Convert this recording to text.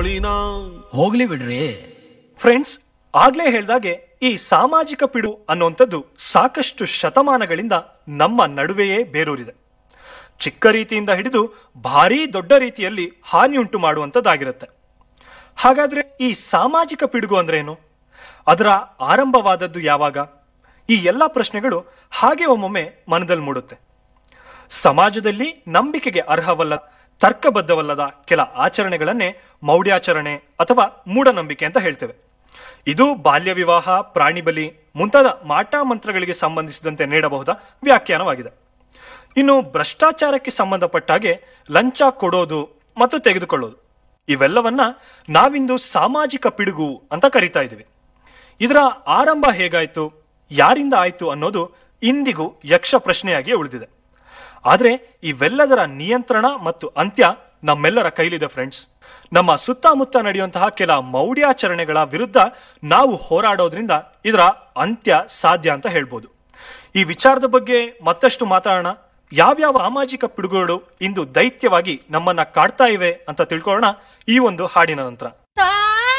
ಗೋಳಿನ ಹೋಗ್ಲಿ ಬಿಡ್ರಿ ಫ್ರೆಂಡ್ಸ್ ಆಗ್ಲೇ ಹೇಳ್ದಾಗೆ ಈ ಸಾಮಾಜಿಕ ಪಿಡು ಅನ್ನುವಂಥದ್ದು ಸಾಕಷ್ಟು ಶತಮಾನಗಳಿಂದ ನಮ್ಮ ನಡುವೆಯೇ ಬೇರೂರಿದೆ ಚಿಕ್ಕ ರೀತಿಯಿಂದ ಹಿಡಿದು ಭಾರೀ ದೊಡ್ಡ ರೀತಿಯಲ್ಲಿ ಹಾನಿಯುಂಟು ಮಾಡುವಂಥದ್ದಾಗಿರುತ್ತೆ ಹಾಗಾದ್ರೆ ಈ ಸಾಮಾಜಿಕ ಪಿಡುಗು ಅಂದ್ರೆ ಏನು ಅದರ ಆರಂಭವಾದದ್ದು ಯಾವಾಗ ಈ ಎಲ್ಲ ಪ್ರಶ್ನೆಗಳು ಹಾಗೆ ಒಮ್ಮೊಮ್ಮೆ ಮನದಲ್ಲಿ ಮೂಡುತ್ತೆ ಸಮಾಜದಲ್ಲಿ ನಂಬಿಕೆಗೆ ಅರ್ಹವಲ್ಲ ತರ್ಕಬದ್ಧವಲ್ಲದ ಕೆಲ ಆಚರಣೆಗಳನ್ನೇ ಮೌಢ್ಯಾಚರಣೆ ಅಥವಾ ಮೂಢನಂಬಿಕೆ ಅಂತ ಹೇಳ್ತೇವೆ ಇದು ಬಾಲ್ಯ ವಿವಾಹ ಪ್ರಾಣಿ ಬಲಿ ಮುಂತಾದ ಮಾಟ ಮಂತ್ರಗಳಿಗೆ ಸಂಬಂಧಿಸಿದಂತೆ ನೀಡಬಹುದ ವ್ಯಾಖ್ಯಾನವಾಗಿದೆ ಇನ್ನು ಭ್ರಷ್ಟಾಚಾರಕ್ಕೆ ಸಂಬಂಧಪಟ್ಟ ಹಾಗೆ ಲಂಚ ಕೊಡೋದು ಮತ್ತು ತೆಗೆದುಕೊಳ್ಳೋದು ಇವೆಲ್ಲವನ್ನ ನಾವಿಂದು ಸಾಮಾಜಿಕ ಪಿಡುಗು ಅಂತ ಕರಿತಾ ಇದ್ದೀವಿ ಇದರ ಆರಂಭ ಹೇಗಾಯ್ತು ಯಾರಿಂದ ಆಯ್ತು ಅನ್ನೋದು ಇಂದಿಗೂ ಯಕ್ಷ ಪ್ರಶ್ನೆಯಾಗಿ ಉಳಿದಿದೆ ಆದರೆ ಇವೆಲ್ಲದರ ನಿಯಂತ್ರಣ ಮತ್ತು ಅಂತ್ಯ ನಮ್ಮೆಲ್ಲರ ಕೈಲಿದೆ ಫ್ರೆಂಡ್ಸ್ ನಮ್ಮ ಸುತ್ತಮುತ್ತ ನಡೆಯುವಂತಹ ಕೆಲ ಮೌಢ್ಯಾಚರಣೆಗಳ ವಿರುದ್ಧ ನಾವು ಹೋರಾಡೋದ್ರಿಂದ ಇದರ ಅಂತ್ಯ ಸಾಧ್ಯ ಅಂತ ಹೇಳ್ಬೋದು ಈ ವಿಚಾರದ ಬಗ್ಗೆ ಮತ್ತಷ್ಟು ಮಾತಾಡೋಣ ಯಾವ್ಯಾವ ಸಾಮಾಜಿಕ ಪಿಡುಗುಗಳು ಇಂದು ದೈತ್ಯವಾಗಿ ನಮ್ಮನ್ನ ಕಾಡ್ತಾ ಇವೆ ಅಂತ ತಿಳ್ಕೊಳ್ಳೋಣ ಈ ಒಂದು ಹಾಡಿನ ನಂತರ